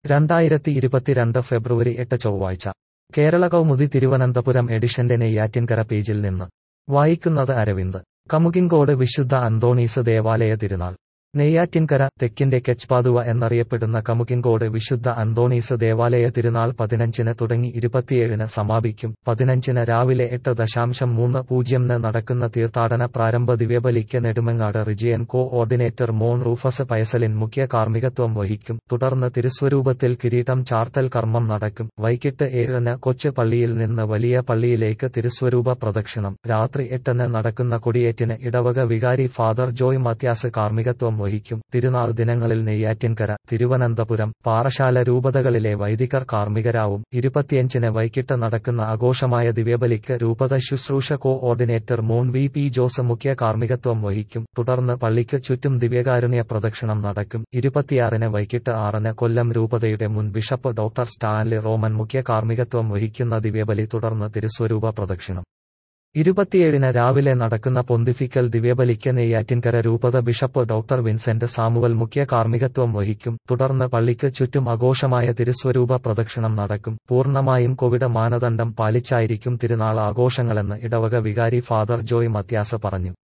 രണ്ടായിരത്തി ഇരുപത്തിരണ്ട് ഫെബ്രുവരി എട്ട് ചൊവ്വാഴ്ച കേരള കൗമുദി തിരുവനന്തപുരം എഡിഷന്റെ നെയ്യാറ്റിൻകര പേജിൽ നിന്ന് വായിക്കുന്നത് അരവിന്ദ് കമുകിൻകോട് വിശുദ്ധ അന്തോണീസ് ദേവാലയ തിരുനാൾ നെയ്യാറ്റിൻകര തെക്കിന്റെ കെച്ച്പാതുവ എന്നറിയപ്പെടുന്ന കമുകിൻകോട് വിശുദ്ധ അന്തോണീസ് ദേവാലയ തിരുനാൾ പതിനഞ്ചിന് തുടങ്ങി ഇരുപത്തിയേഴിന് സമാപിക്കും പതിനഞ്ചിന് രാവിലെ എട്ട് ദശാംശം മൂന്ന് പൂജ്യംന് നടക്കുന്ന തീർത്ഥാടന പ്രാരംഭ ദിവ്യബലിക്ക് നെടുമങ്ങാട് റിജിയൻ കോ ഓർഡിനേറ്റർ മോൻ റൂഫസ് പയസലിൻ മുഖ്യ കാർമ്മികത്വം വഹിക്കും തുടർന്ന് തിരുസ്വരൂപത്തിൽ കിരീടം ചാർത്തൽ കർമ്മം നടക്കും വൈകിട്ട് ഏഴിന് കൊച്ചു പള്ളിയിൽ നിന്ന് വലിയ പള്ളിയിലേക്ക് തിരുസ്വരൂപ പ്രദക്ഷിണം രാത്രി എട്ടിന് നടക്കുന്ന കൊടിയേറ്റിന് ഇടവക വികാരി ഫാദർ ജോയ് മത്യാസ് കാർമ്മികത്വം വഹിക്കും തിരുനാൾ ദിനങ്ങളിൽ നെയ്യാറ്റിൻകര തിരുവനന്തപുരം പാറശാല രൂപതകളിലെ വൈദികർ കാർമ്മികരാവും ഇരുപത്തിയഞ്ചിന് വൈകിട്ട് നടക്കുന്ന ആഘോഷമായ ദിവ്യബലിക്ക് രൂപത ശുശ്രൂഷ കോ ഓർഡിനേറ്റർ മോൺ വി പി ജോസ് മുഖ്യ കാർമ്മികത്വം വഹിക്കും തുടർന്ന് പള്ളിക്ക് ചുറ്റും ദിവ്യകാരുണ്യ പ്രദക്ഷിണം നടക്കും ഇരുപത്തിയാറിന് വൈകിട്ട് ആറിന് കൊല്ലം രൂപതയുടെ മുൻ ബിഷപ്പ് ഡോക്ടർ സ്റ്റാൻലി റോമൻ മുഖ്യ കാർമ്മികത്വം വഹിക്കുന്ന ദിവ്യബലി തുടർന്ന് തിരുസ്വരൂപ പ്രദക്ഷിണം ഇരുപത്തിയേഴിന് രാവിലെ നടക്കുന്ന പൊന്തിഫിക്കൽ ദിവ്യബലിക്ക് നെയ്യാറ്റിൻകര രൂപത ബിഷപ്പ് ഡോക്ടർ വിൻസെന്റ് സാമുവൽ മുഖ്യ കാർമ്മികത്വം വഹിക്കും തുടർന്ന് പള്ളിക്ക് ചുറ്റും ആഘോഷമായ തിരുസ്വരൂപ പ്രദക്ഷിണം നടക്കും പൂർണ്ണമായും കോവിഡ് മാനദണ്ഡം പാലിച്ചായിരിക്കും തിരുനാൾ ആഘോഷങ്ങളെന്ന് ഇടവക വികാരി ഫാദർ ജോയ് മത്യാസ് പറഞ്ഞു